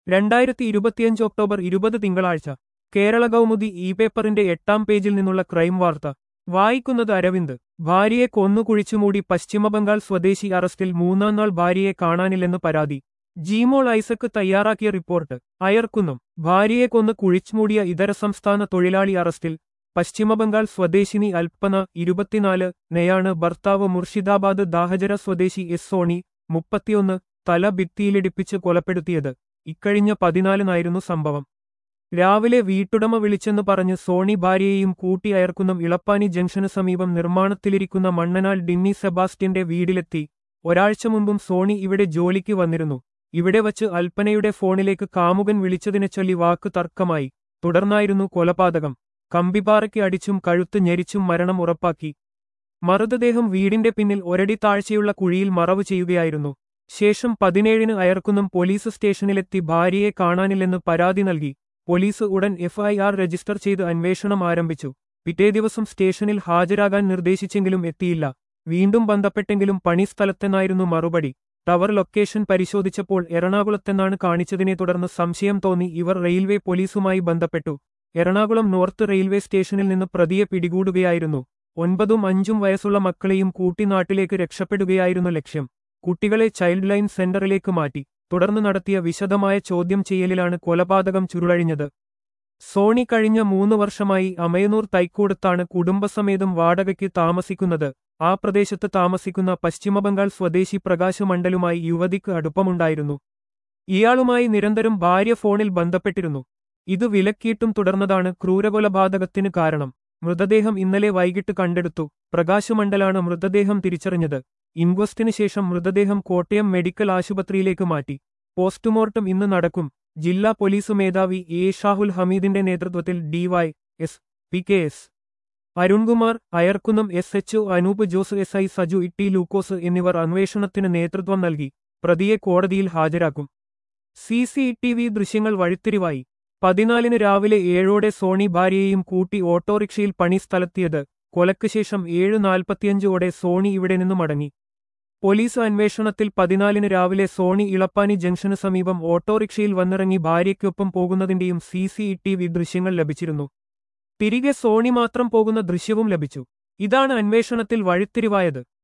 രണ്ടായിരത്തി ഇരുപത്തിയഞ്ച് ഒക്ടോബർ ഇരുപത് തിങ്കളാഴ്ച കേരള കൗമുദി ഇ പേപ്പറിന്റെ എട്ടാം പേജിൽ നിന്നുള്ള ക്രൈം വാർത്ത വായിക്കുന്നത് അരവിന്ദ് ഭാര്യയെ കൊന്നു കുഴിച്ചുമൂടി പശ്ചിമബംഗാൾ സ്വദേശി അറസ്റ്റിൽ മൂന്നാം നാൾ ഭാര്യയെ കാണാനില്ലെന്ന് പരാതി ജീമോൾ ഐസക്ക് തയ്യാറാക്കിയ റിപ്പോർട്ട് അയർക്കുന്നം ഭാര്യയെ കൊന്ന് കുഴിച്ചുമൂടിയ ഇതര സംസ്ഥാന തൊഴിലാളി അറസ്റ്റിൽ പശ്ചിമബംഗാൾ സ്വദേശിനി അൽപ്പന ഇരുപത്തിനാല് നെയാണ് ഭർത്താവ് മുർഷിദാബാദ് ദാഹജര സ്വദേശി എസ് സോണി മുപ്പത്തിയൊന്ന് തല ഭിത്തിയിലിടിപ്പിച്ച് കൊലപ്പെടുത്തിയത് ഇക്കഴിഞ്ഞ പതിനാലിനായിരുന്നു സംഭവം രാവിലെ വീട്ടുടമ വിളിച്ചെന്ന് പറഞ്ഞ് സോണി ഭാര്യയെയും കൂട്ടി അയർക്കുന്നം ഇളപ്പാനി ജംഗ്ഷന് സമീപം നിർമ്മാണത്തിലിരിക്കുന്ന മണ്ണനാൽ ഡിന്നി സെബാസ്റ്റ്യന്റെ വീട്ടിലെത്തി ഒരാഴ്ച മുമ്പും സോണി ഇവിടെ ജോലിക്ക് വന്നിരുന്നു ഇവിടെ വച്ച് അൽപ്പനയുടെ ഫോണിലേക്ക് കാമുകൻ വിളിച്ചതിനെ ചൊല്ലി വാക്ക് തർക്കമായി തുടർന്നായിരുന്നു കൊലപാതകം കമ്പിപ്പാറയ്ക്ക് അടിച്ചും കഴുത്ത് ഞെരിച്ചും മരണം ഉറപ്പാക്കി മൃതദേഹം വീടിന്റെ പിന്നിൽ ഒരടി താഴ്ചയുള്ള കുഴിയിൽ മറവ് ചെയ്യുകയായിരുന്നു ശേഷം പതിനേഴിന് അയർക്കുന്നം പോലീസ് സ്റ്റേഷനിലെത്തി ഭാര്യയെ കാണാനില്ലെന്ന് പരാതി നൽകി പോലീസ് ഉടൻ എഫ്ഐആർ രജിസ്റ്റർ ചെയ്ത് അന്വേഷണം ആരംഭിച്ചു പിറ്റേ ദിവസം സ്റ്റേഷനിൽ ഹാജരാകാൻ നിർദ്ദേശിച്ചെങ്കിലും എത്തിയില്ല വീണ്ടും ബന്ധപ്പെട്ടെങ്കിലും പണിസ്ഥലത്തെന്നായിരുന്നു മറുപടി ടവർ ലൊക്കേഷൻ പരിശോധിച്ചപ്പോൾ എറണാകുളത്തെന്നാണ് കാണിച്ചതിനെ തുടർന്ന് സംശയം തോന്നി ഇവർ റെയിൽവേ പോലീസുമായി ബന്ധപ്പെട്ടു എറണാകുളം നോർത്ത് റെയിൽവേ സ്റ്റേഷനിൽ നിന്ന് പ്രതിയെ പിടികൂടുകയായിരുന്നു ഒൻപതും അഞ്ചും വയസ്സുള്ള മക്കളെയും കൂട്ടി നാട്ടിലേക്ക് രക്ഷപ്പെടുകയായിരുന്നു ലക്ഷ്യം കുട്ടികളെ ചൈൽഡ് ലൈൻ സെന്ററിലേക്ക് മാറ്റി തുടർന്ന് നടത്തിയ വിശദമായ ചോദ്യം ചെയ്യലിലാണ് കൊലപാതകം ചുരുളഴിഞ്ഞത് സോണി കഴിഞ്ഞ മൂന്ന് വർഷമായി അമയനൂർ തൈക്കൂടത്താണ് കുടുംബസമേതം വാടകയ്ക്ക് താമസിക്കുന്നത് ആ പ്രദേശത്ത് താമസിക്കുന്ന പശ്ചിമബംഗാൾ സ്വദേശി പ്രകാശ് മണ്ഡലുമായി യുവതിക്ക് അടുപ്പമുണ്ടായിരുന്നു ഇയാളുമായി നിരന്തരം ഭാര്യ ഫോണിൽ ബന്ധപ്പെട്ടിരുന്നു ഇത് വിലക്കിയിട്ടും തുടർന്നതാണ് ക്രൂരകൊലപാതകത്തിന് കാരണം മൃതദേഹം ഇന്നലെ വൈകിട്ട് കണ്ടെടുത്തു പ്രകാശ് മണ്ഡലാണ് മൃതദേഹം തിരിച്ചറിഞ്ഞത് ഇൻക്വസ്റ്റിന് ശേഷം മൃതദേഹം കോട്ടയം മെഡിക്കൽ ആശുപത്രിയിലേക്ക് മാറ്റി പോസ്റ്റ്മോർട്ടം ഇന്ന് നടക്കും ജില്ലാ പോലീസ് മേധാവി എ ഷാഹുൽ ഹമീദിന്റെ നേതൃത്വത്തിൽ D Y S P K S Arunkumar Ayarkunnam S H Anoop Jose S I Saju Itty Lukose എന്നിവർ അന്വേഷണത്തിന് നേതൃത്വം നൽകി പ്രതിയെ കോടതിയിൽ ഹാജരാക്കും സി സി ടി വി ദൃശ്യങ്ങൾ വഴിത്തിരിവായി പതിനാലിന് രാവിലെ ഏഴോടെ സോണി ഭാര്യയെയും കൂട്ടി ഓട്ടോറിക്ഷയിൽ പണി സ്ഥലത്തിയത് കൊലക്ക് ശേഷം ഏഴ് നാൽപ്പത്തിയഞ്ചോടെ സോണി ഇവിടെ നിന്ന് മടങ്ങി പോലീസ് അന്വേഷണത്തിൽ പതിനാലിന് രാവിലെ സോണി ഇളപ്പാനി ജംഗ്ഷന് സമീപം ഓട്ടോറിക്ഷയിൽ വന്നിറങ്ങി ഭാര്യയ്ക്കൊപ്പം പോകുന്നതിന്റെയും സി സി ടി വി ദൃശ്യങ്ങൾ ലഭിച്ചിരുന്നു തിരികെ സോണി മാത്രം പോകുന്ന ദൃശ്യവും ലഭിച്ചു ഇതാണ് അന്വേഷണത്തിൽ വഴിത്തിരിവായത്